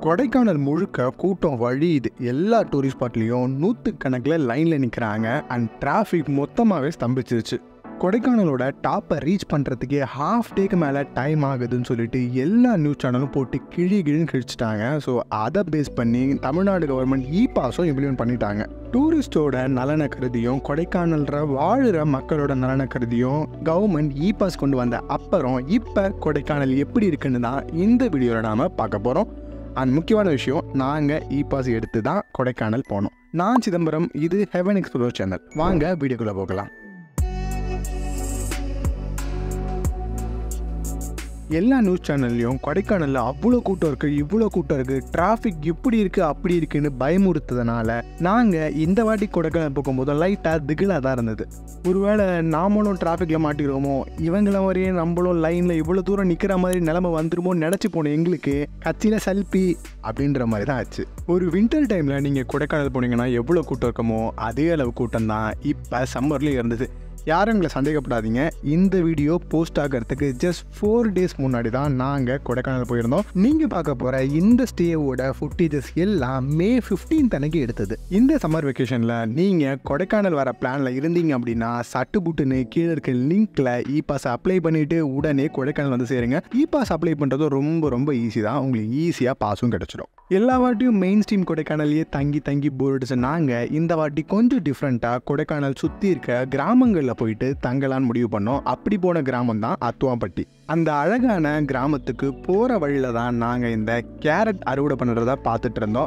கொடைக்கானல் முழுக்க கூட்டம் வழியுது எல்லா டூரிஸ்ட் ஸ்பாட்லேயும் நூற்றுக்கணக்கில் லைனில் நிற்கிறாங்க அண்ட் டிராஃபிக் மொத்தமாகவே ஸ்தம்பிச்சிருச்சு கொடைக்கானலோட டாப்பை ரீச் பண்ணுறதுக்கே ஹாஃப் டேக்கு மேலே டைம் ஆகுதுன்னு சொல்லிட்டு எல்லா நியூஸ் சேனலும் போட்டு கிழி கிழின்னு கிழிச்சிட்டாங்க ஸோ அதை பேஸ் பண்ணி தமிழ்நாடு கவர்மெண்ட் இ பாஸும் இம்ப்ளிமெண்ட் பண்ணிட்டாங்க டூரிஸ்டோட நலனை கருதியும் கொடைக்கானல்ற வாழுற மக்களோட நலனை கருதியும் கவர்மெண்ட் இ பாஸ் கொண்டு வந்த அப்புறம் இப்போ கொடைக்கானல் எப்படி இருக்குன்னு தான் இந்த வீடியோவில் நாம் பார்க்க போகிறோம் அண்ட் முக்கியமான விஷயம் நாங்கள் இ பாஸ் எடுத்து தான் கொடைக்கானல் போனோம் நான் சிதம்பரம் இது ஹெவன் எக்ஸ்ப்ளோர் சேனல் வாங்க வீடியோக்குள்ளே போகலாம் எல்லா நியூஸ் சேனல்லையும் கொடைக்கானலில் அவ்வளோ கூட்டம் இருக்குது இவ்வளோ கூட்டம் இருக்குது டிராஃபிக் இப்படி இருக்குது அப்படி இருக்குன்னு பயமுறுத்ததுனால நாங்கள் இந்த வாட்டி கொடைக்கானல் போகும்போது லைட்டாக திகிலாக தான் இருந்தது ஒருவேளை நாமளும் டிராஃபிக்கில் மாட்டிடுவோமோ இவங்கள மாதிரியே நம்மளும் லைனில் இவ்வளோ தூரம் நிற்கிற மாதிரி நிலமை வந்துருமோ நினச்சி போன எங்களுக்கு கட்சியில் சல்பி அப்படின்ற மாதிரி தான் ஆச்சு ஒரு வின்டர் டைமில் நீங்கள் கொடைக்கானல் போனீங்கன்னா எவ்வளோ கூட்டம் இருக்குமோ அதே அளவு கூட்டம் தான் இப்போ சம்மர்லேயும் இருந்தது யாரும் எங்களை சந்தேகப்படாதீங்க இந்த வீடியோ போஸ்ட் ஆகிறதுக்கு ஜஸ்ட் ஃபோர் டேஸ் முன்னாடி தான் நாங்கள் கொடைக்கானல் போயிருந்தோம் நீங்கள் பார்க்க போகிற இந்த ஸ்டேவோட ஃபுட்டேஜஸ் எல்லாம் மே ஃபிஃப்டீன் அன்னைக்கு எடுத்தது இந்த சம்மர் வெக்கேஷனில் நீங்கள் கொடைக்கானல் வர பிளானில் இருந்தீங்க அப்படின்னா சட்டு புட்டுன்னு கீழே இருக்க லிங்க்கில் இ பாஸ் அப்ளை பண்ணிவிட்டு உடனே கொடைக்கானல் வந்து சேருங்க இ பாஸ் அப்ளை பண்ணுறது ரொம்ப ரொம்ப ஈஸி தான் உங்களுக்கு ஈஸியாக பாஸும் கிடச்சிடும் எல்லா வாட்டியும் மெயின் ஸ்ட்ரீம் கொடைக்கானல்லையே தங்கி தங்கி போர் அடிச்சு நாங்கள் இந்த வாட்டி கொஞ்சம் டிஃப்ரெண்ட்டாக கொடைக்கானல் சுற்றி இருக்க கிராமங்களில் போயிட்டு தங்கலான்னு முடிவு பண்ணோம் அப்படி போன கிராமம் தான் அத்துவாம்பட்டி அந்த அழகான கிராமத்துக்கு போகிற வழியில் தான் நாங்கள் இந்த கேரட் அறுவடை பண்ணுறத பார்த்துட்டு இருந்தோம்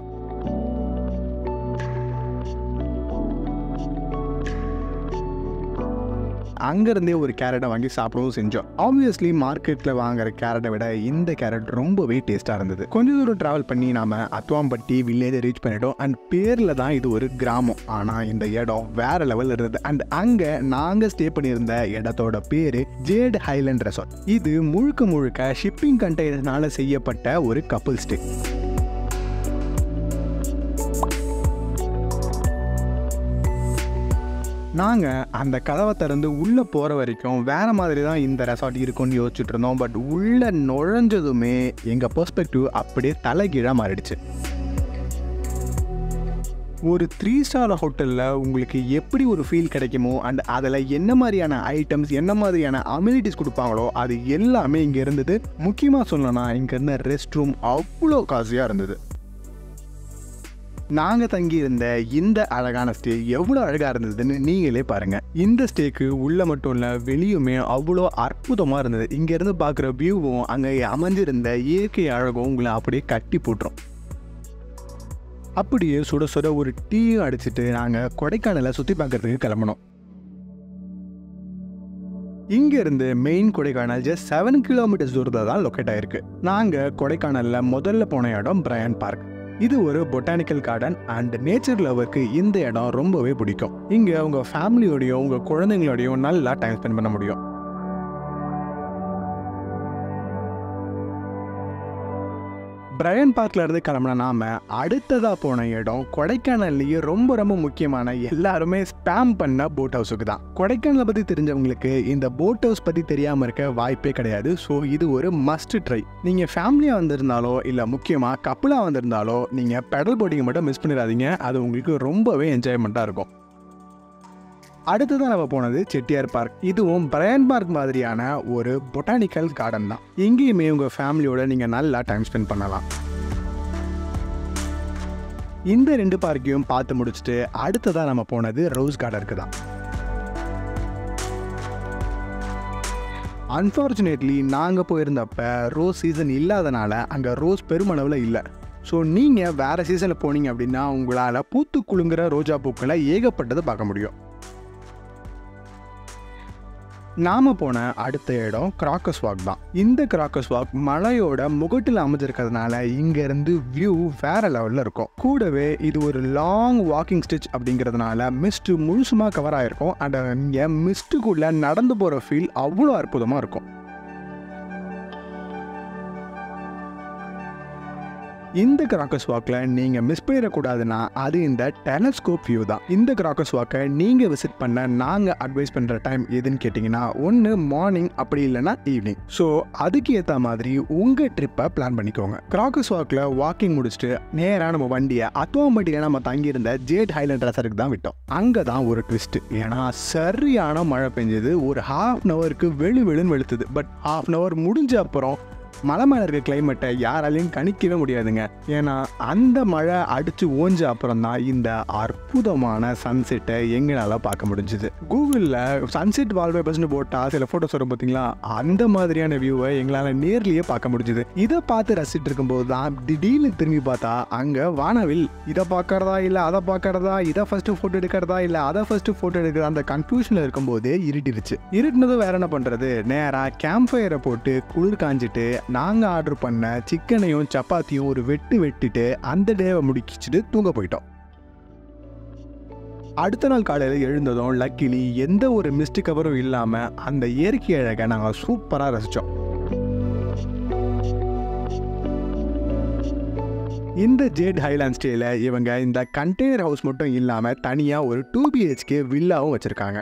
அங்கேருந்தே ஒரு கேரட்டை வாங்கி சாப்பிடவும் செஞ்சோம் ஆப்வியஸ்லி மார்க்கெட்டில் வாங்குற கேரட்டை விட இந்த கேரட் ரொம்பவே டேஸ்ட்டாக இருந்தது கொஞ்ச தூரம் ட்ராவல் பண்ணி நாம அத்வாம்பட்டி வில்லேஜை ரீச் பண்ணிட்டோம் அண்ட் பேரில் தான் இது ஒரு கிராமம் ஆனால் இந்த இடம் வேற லெவல் இருந்தது அண்ட் அங்கே நாங்கள் ஸ்டே பண்ணியிருந்த இடத்தோட பேர் ஜேட் ஹைலண்ட் ரெசார்ட் இது முழுக்க முழுக்க ஷிப்பிங் கண்டெய்னர்னால செய்யப்பட்ட ஒரு கப்புள் ஸ்டே நாங்கள் அந்த கதவை திறந்து உள்ளே போகிற வரைக்கும் வேறு மாதிரி தான் இந்த ரெசார்ட் இருக்கும்னு யோசிச்சுட்டு இருந்தோம் பட் உள்ளே நுழைஞ்சதுமே எங்கள் பெர்ஸ்பெக்டிவ் அப்படியே தலைகீழாக மாறிடுச்சு ஒரு த்ரீ ஸ்டார் ஹோட்டலில் உங்களுக்கு எப்படி ஒரு ஃபீல் கிடைக்குமோ அண்ட் அதில் என்ன மாதிரியான ஐட்டம்ஸ் என்ன மாதிரியான அம்யூனிட்டிஸ் கொடுப்பாங்களோ அது எல்லாமே இங்கே இருந்தது முக்கியமாக சொல்லணும்னா இங்கே இருந்த ரெஸ்ட் ரூம் அவ்வளோ காசியாக இருந்தது நாங்கள் தங்கியிருந்த இந்த அழகான ஸ்டே எவ்வளோ அழகாக இருந்ததுன்னு நீங்களே பாருங்கள் இந்த ஸ்டேக்கு உள்ளே மட்டும் இல்லை வெளியுமே அவ்வளோ அற்புதமாக இருந்தது இங்கேருந்து பார்க்குற வியூவும் அங்கே அமைஞ்சிருந்த இயற்கை அழகும் உங்களை அப்படியே கட்டி போட்டுரும் அப்படியே சுட சுட ஒரு டீயும் அடிச்சுட்டு நாங்கள் கொடைக்கானலை சுற்றி பார்க்கறதுக்கு கிளம்பணும் இங்கேருந்து main Kodaikanal just seven kilometres தூரத்தில் தான் லொக்கேட் ஆயிருக்கு நாங்கள் கொடைக்கானலில் முதல்ல போன இடம் பிரையன் பார்க் இது ஒரு பொட்டானிக்கல் கார்டன் அண்ட் நேச்சர் லவருக்கு இந்த இடம் ரொம்பவே பிடிக்கும் இங்கே உங்கள் ஃபேமிலியோடையும் உங்கள் குழந்தைங்களோடையும் நல்லா டைம் ஸ்பெண்ட் பண்ண முடியும் பிரையன் பார்க்ல இருந்து கிளம்புன நாம அடுத்ததா போன இடம் கொடைக்கானல்லையே ரொம்ப ரொம்ப முக்கியமான எல்லாருமே ஸ்பேம் பண்ண போட் ஹவுஸுக்கு தான் கொடைக்கானலை பத்தி தெரிஞ்சவங்களுக்கு இந்த போட் ஹவுஸ் பத்தி தெரியாம இருக்க வாய்ப்பே கிடையாது ஸோ இது ஒரு மஸ்ட் ட்ரை நீங்க ஃபேமிலியா வந்திருந்தாலோ இல்ல முக்கியமா கப்பலா வந்திருந்தாலோ நீங்க பெடல் போட்டிங் மட்டும் மிஸ் பண்ணிடாதீங்க அது உங்களுக்கு ரொம்பவே என்ஜாய்மெண்ட்டா இருக்கும் அடுத்ததான் நம்ம போனது செட்டியார் பார்க் இதுவும் பிரையன் பார்க் மாதிரியான ஒரு பொட்டானிக்கல் கார்டன் தான் எங்கேயுமே உங்கள் ஃபேமிலியோட நீங்கள் நல்லா டைம் ஸ்பெண்ட் பண்ணலாம் இந்த ரெண்டு பார்க்கையும் பார்த்து முடிச்சுட்டு அடுத்ததாக நம்ம போனது ரோஸ் கார்டனுக்கு தான் அன்ஃபார்ச்சுனேட்லி நாங்கள் போயிருந்தப்ப ரோஸ் சீசன் இல்லாதனால அங்கே ரோஸ் பெருமளவில் இல்லை ஸோ நீங்கள் வேறு சீசனில் போனீங்க அப்படின்னா உங்களால் பூத்து குலுங்குற ரோஜா பூக்களை ஏகப்பட்டதை பார்க்க முடியும் நாம போன அடுத்த இடம் கிராக்கஸ் வாக் தான் இந்த கிராக்கஸ் வாக் மலையோட முகட்டில் அமைஞ்சிருக்கிறதுனால இங்க இருந்து வியூ வேற லெவல்ல இருக்கும் கூடவே இது ஒரு லாங் வாக்கிங் ஸ்டிச் அப்படிங்கிறதுனால மிஸ்ட் முழுசுமா கவர் ஆயிருக்கும் அண்ட் இங்க மிஸ்ட்டுக்குள்ள நடந்து போற ஃபீல் அவ்வளோ அற்புதமா இருக்கும் இந்த கிராக்கஸ் வாக்கில் நீங்கள் மிஸ் பண்ணிடக்கூடாதுன்னா அது இந்த டெலஸ்கோப் வியூ தான் இந்த கிராக்கஸ் வாக்கை நீங்கள் விசிட் பண்ண நாங்கள் அட்வைஸ் பண்ணுற டைம் எதுன்னு கேட்டிங்கன்னா ஒன்று மார்னிங் அப்படி இல்லைன்னா ஈவினிங் ஸோ அதுக்கு ஏற்ற மாதிரி உங்கள் ட்ரிப்பை பிளான் பண்ணிக்கோங்க கிராக்கஸ் வாக்கில் வாக்கிங் முடிச்சுட்டு நேராக நம்ம வண்டியை அத்துவாம்பட்டியில் நம்ம தங்கியிருந்த ஜேட் ஹைலண்ட் ரெசருக்கு தான் விட்டோம் அங்கே தான் ஒரு ட்விஸ்ட் ஏன்னா சரியான மழை பெஞ்சது ஒரு ஹாஃப் அன் ஹவருக்கு வெளு வெளுன்னு வெளுத்துது பட் ஹாஃப் அன் ஹவர் முடிஞ்ச அப்புறம் மலை மேலே இருக்க கிளைமேட்டை யாராலையும் கணிக்கவே முடியாதுங்க ஏன்னா அந்த மழை அடித்து ஓஞ்ச அப்புறம் தான் இந்த அற்புதமான சன்செட்டை எங்களால் பார்க்க முடிஞ்சுது கூகுளில் சன்செட் வால்பேப்பர்ஸ்னு போட்டால் சில ஃபோட்டோஸ் வரும் பார்த்தீங்களா அந்த மாதிரியான வியூவை எங்களால் நேர்லேயே பார்க்க முடிஞ்சுது இதை பார்த்து ரசிச்சுட்டு இருக்கும்போது தான் திடீர்னு திரும்பி பார்த்தா அங்கே வானவில் இதை பார்க்கறதா இல்லை அதை பார்க்கறதா இதை ஃபஸ்ட்டு ஃபோட்டோ எடுக்கிறதா இல்லை அதை ஃபஸ்ட்டு ஃபோட்டோ எடுக்கிறதா அந்த கன்ஃபியூஷனில் இருக்கும்போது இருட்டிருச்சு இருட்டினதும் வேற என்ன பண்ணுறது நேராக கேம்ப் ஃபயரை போட்டு குளிர் காஞ்சிட்டு நாங்கள் ஆர்டர் பண்ண சிக்கனையும் சப்பாத்தியும் ஒரு வெட்டு வெட்டிட்டு அந்த டேவை முடிக்கிச்சிட்டு தூங்க போயிட்டோம் அடுத்த நாள் காலையில் எழுந்ததும் லக்கிலி எந்த ஒரு மிஸ்டு கவரும் இல்லாமல் அந்த இயற்கை அழகை நாங்கள் சூப்பராக ரசித்தோம் இந்த ஜேட் ஹைலாண்ட் ஸ்டேல இவங்க இந்த கண்டெய்னர் ஹவுஸ் மட்டும் இல்லாமல் தனியாக ஒரு டூ பிஹெச்கே வில்லாவும் வச்சுருக்காங்க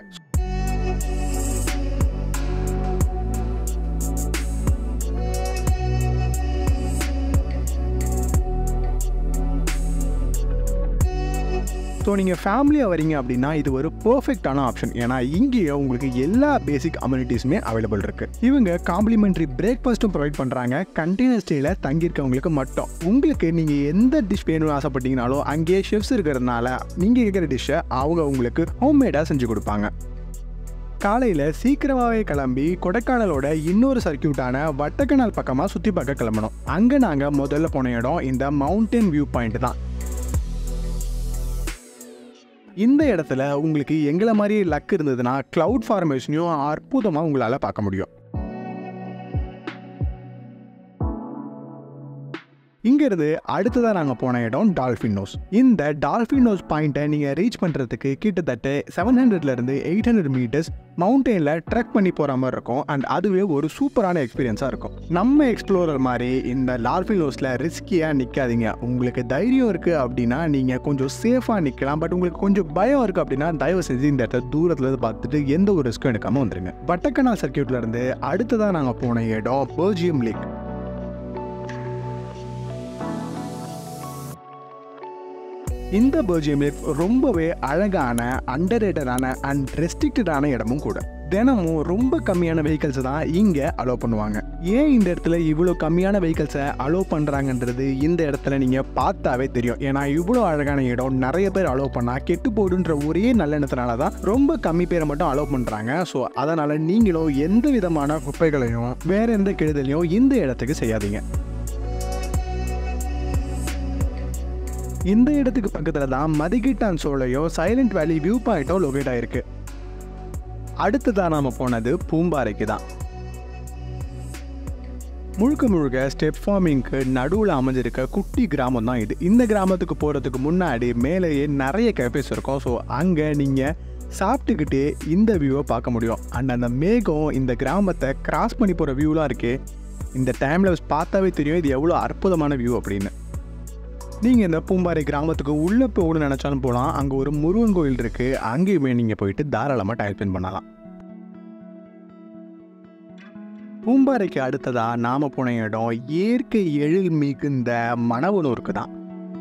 ஸோ நீங்கள் ஃபேமிலியாக வரீங்க அப்படின்னா இது ஒரு பர்ஃபெக்டான ஆப்ஷன் ஏன்னா இங்கேயே உங்களுக்கு எல்லா பேசிக் அம்யூனிட்டிஸுமே அவைலபிள் இருக்குது இவங்க காம்ப்ளிமெண்ட்ரி பிரேக்ஃபாஸ்ட்டும் ப்ரொவைட் பண்ணுறாங்க கண்டெய்னர் ஸ்டேயில் தங்கியிருக்கவங்களுக்கு மட்டும் உங்களுக்கு நீங்கள் எந்த டிஷ் வேணும்னு ஆசைப்பட்டீங்கனாலும் அங்கேயே ஷெஃப்ஸ் இருக்கிறதுனால நீங்கள் கேட்குற டிஷ்ஷை அவங்க உங்களுக்கு ஹோம்மேடாக செஞ்சு கொடுப்பாங்க காலையில் சீக்கிரமாகவே கிளம்பி கொடைக்கானலோட இன்னொரு சர்க்கியூட்டான வட்டக்கனால் பக்கமாக சுற்றி பார்க்க கிளம்பணும் அங்கே நாங்கள் முதல்ல போன இடம் இந்த மவுண்டன் வியூ பாயிண்ட் தான் இந்த இடத்துல உங்களுக்கு எங்களை மாதிரி லக் இருந்ததுன்னா க்ளவுட் ஃபார்மேஷனையும் அற்புதமாக உங்களால் பார்க்க முடியும் இங்கேருந்து அடுத்ததாக நாங்கள் போன இடம் டால்ஃபின் நோஸ் இந்த டால்ஃபின் நோஸ் பாயிண்ட்டை நீங்கள் ரீச் பண்ணுறதுக்கு கிட்டத்தட்ட செவன் ஹண்ட்ரட்லேருந்து எயிட் ஹண்ட்ரட் மீட்டர்ஸ் மவுண்டெயினில் ட்ரெக் பண்ணி போகிற மாதிரி இருக்கும் அண்ட் அதுவே ஒரு சூப்பரான எக்ஸ்பீரியன்ஸாக இருக்கும் நம்ம எக்ஸ்ப்ளோரர் மாதிரி இந்த டால்ஃபின் நோஸில் ரிஸ்கியாக நிற்காதீங்க உங்களுக்கு தைரியம் இருக்குது அப்படின்னா நீங்கள் கொஞ்சம் சேஃபாக நிற்கலாம் பட் உங்களுக்கு கொஞ்சம் பயம் இருக்குது அப்படின்னா தயவு செஞ்சு இந்த இடத்த தூரத்தில் இருந்து பார்த்துட்டு எந்த ஒரு ரிஸ்க்கும் எடுக்காமல் வந்துருங்க வட்டக்கனால் சர்க்கியூட்லேருந்து அடுத்ததாக நாங்கள் போன இடம் பெர்ஜியம் லேக் இந்த பெர்ஜியம் லேக் ரொம்பவே அழகான அண்டர்ரேட்டடான அண்ட் ரெஸ்ட்ரிக்டடான இடமும் கூட தினமும் ரொம்ப கம்மியான வெஹிக்கல்ஸ் தான் இங்கே அலோவ் பண்ணுவாங்க ஏன் இந்த இடத்துல இவ்வளோ கம்மியான வெஹிக்கல்ஸை அலோவ் பண்ணுறாங்கன்றது இந்த இடத்துல நீங்கள் பார்த்தாவே தெரியும் ஏன்னா இவ்வளோ அழகான இடம் நிறைய பேர் அலோவ் பண்ணால் கெட்டு போடுன்ற ஒரே நல்லெண்ணத்தினால தான் ரொம்ப கம்மி பேரை மட்டும் அலோவ் பண்ணுறாங்க ஸோ அதனால் நீங்களும் எந்த விதமான குப்பைகளையும் வேற எந்த கெடுதலையும் இந்த இடத்துக்கு செய்யாதீங்க இந்த இடத்துக்கு பக்கத்தில் தான் மதிகிட்டான் சோலையும் சைலண்ட் வேலி வியூ பாயிண்ட்டும் லொகேட் ஆயிருக்கு அடுத்ததாக நாம் போனது பூம்பாறைக்கு தான் முழுக்க முழுக்க ஸ்டெப் ஃபார்மிங்க்கு நடுவில் அமைஞ்சிருக்க குட்டி கிராமம் தான் இது இந்த கிராமத்துக்கு போகிறதுக்கு முன்னாடி மேலேயே நிறைய கேஃபேஸ் இருக்கும் ஸோ அங்கே நீங்கள் சாப்பிட்டுக்கிட்டே இந்த வியூவை பார்க்க முடியும் அண்ட் அந்த மேகம் இந்த கிராமத்தை கிராஸ் பண்ணி போகிற வியூலாம் இருக்குது இந்த டைமில் பார்த்தாவே தெரியும் இது எவ்வளோ அற்புதமான வியூ அப்படின்னு நீங்கள் இந்த பூம்பாறை கிராமத்துக்கு உள்ளே போகணும்னு நினச்சாலும் போகலாம் அங்கே ஒரு முருகன் கோயில் இருக்குது அங்கேயுமே நீங்கள் போயிட்டு தாராளமாக டைம் ஸ்பெண்ட் பண்ணலாம் பூம்பாறைக்கு அடுத்ததாக நாம் போன இடம் இயற்கை எழில் மிகுந்த மணவனூருக்கு தான்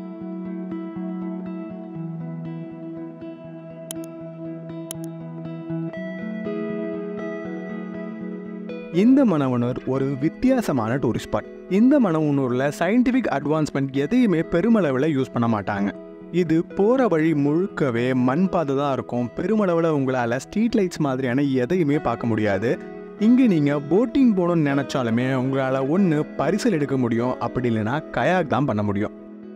இந்த மணவனூர் ஒரு வித்தியாசமான டூரிஸ்ட் ஸ்பாட் இந்த மணவனூரில் சயின்டிஃபிக் அட்வான்ஸ்மெண்ட் எதையுமே பெருமளவில் யூஸ் பண்ண மாட்டாங்க இது போகிற வழி முழுக்கவே மண் பாதை தான் இருக்கும் பெருமளவில் உங்களால் ஸ்ட்ரீட் லைட்ஸ் மாதிரியான எதையுமே பார்க்க முடியாது இங்கே நீங்கள் போட்டிங் போகணும்னு நினச்சாலுமே உங்களால் ஒன்று பரிசல் எடுக்க முடியும் அப்படி இல்லைன்னா கயாக் தான் பண்ண முடியும்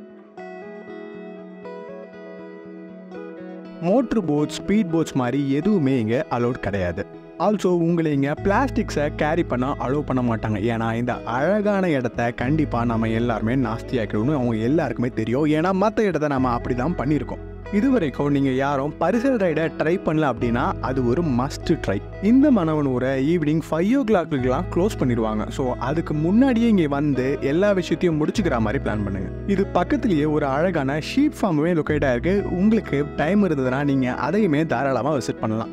மோட்ரு போட்ஸ் ஸ்பீட் போட்ஸ் மாதிரி எதுவுமே இங்கே அலோட் கிடையாது ஆல்சோ உங்களை இங்கே பிளாஸ்டிக்ஸை கேரி பண்ண அலோவ் பண்ண மாட்டாங்க ஏன்னா இந்த அழகான இடத்த கண்டிப்பாக நம்ம எல்லாருமே நாஸ்தி ஆக்கிடணும் அவங்க எல்லாருக்குமே தெரியும் ஏன்னா மற்ற இடத்த நம்ம அப்படி தான் பண்ணியிருக்கோம் இது வரைக்கும் நீங்கள் யாரும் பரிசல் ரைடை ட்ரை பண்ணல அப்படின்னா அது ஒரு மஸ்ட் ட்ரை இந்த மணவனூரை ஈவினிங் ஃபைவ் ஓ கிளாக்குலாம் க்ளோஸ் பண்ணிடுவாங்க ஸோ அதுக்கு முன்னாடியே இங்கே வந்து எல்லா விஷயத்தையும் முடிச்சுக்கிற மாதிரி பிளான் பண்ணுங்க இது பக்கத்துலேயே ஒரு அழகான ஷீப் ஃபார்முமே லொக்கேட் ஆயிருக்கு உங்களுக்கு டைம் இருந்ததுன்னா நீங்கள் அதையுமே தாராளமாக விசிட் பண்ணலாம்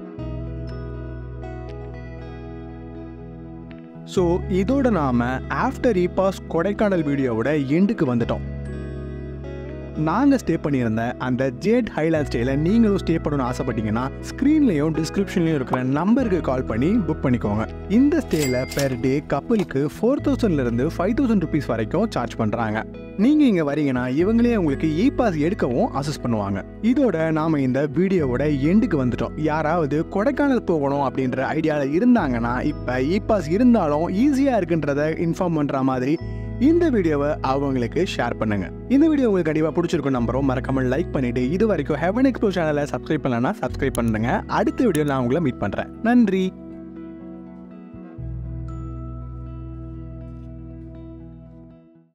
ஸோ இதோட நாம் ஆஃப்டர் இபாஸ் கொடைக்கானல் வீடியோவோட எண்டுக்கு வந்துட்டோம் நாங்கள் ஸ்டே பண்ணியிருந்த அந்த ஜேட் ஹைலாண்ட் ஸ்டேல நீங்களும் ஸ்டே பண்ணணும்னு ஆசைப்பட்டீங்கன்னா ஸ்க்ரீன்லேயும் டிஸ்கிரிப்ஷன்லையும் இருக்கிற நம்பருக்கு கால் பண்ணி புக் பண்ணிக்கோங்க இந்த ஸ்டேல பெர் டே கப்பலுக்கு ஃபோர் தௌசண்ட்லேருந்து ஃபைவ் தௌசண்ட் ருபீஸ் வரைக்கும் சார்ஜ் பண்ணுறாங்க நீங்கள் இங்கே வரீங்கன்னா இவங்களே உங்களுக்கு இ பாஸ் எடுக்கவும் அசஸ் பண்ணுவாங்க இதோட நாம் இந்த வீடியோவோட எண்டுக்கு வந்துட்டோம் யாராவது கொடைக்கானல் போகணும் அப்படின்ற ஐடியாவில் இருந்தாங்கன்னா இப்போ இ பாஸ் இருந்தாலும் ஈஸியாக இருக்குன்றத இன்ஃபார்ம் பண்ணுற மாதிரி இந்த வீடியோவை அவங்களுக்கு ஷேர் பண்ணுங்க இந்த வீடியோ உங்களுக்கு கண்டிப்பாக பிடிச்சிருக்கும் நம்பரும் மறக்காம லைக் பண்ணிட்டு இது வரைக்கும் ஹெவன் எக்ஸ்ப்ளோ சேனலை சப்ஸ்கிரைப் பண்ணலன்னா சப்ஸ்கிரைப் பண்ணுங்க அடுத்த வீடியோ நான் உங்களை மீட் பண்ணுறேன் நன்றி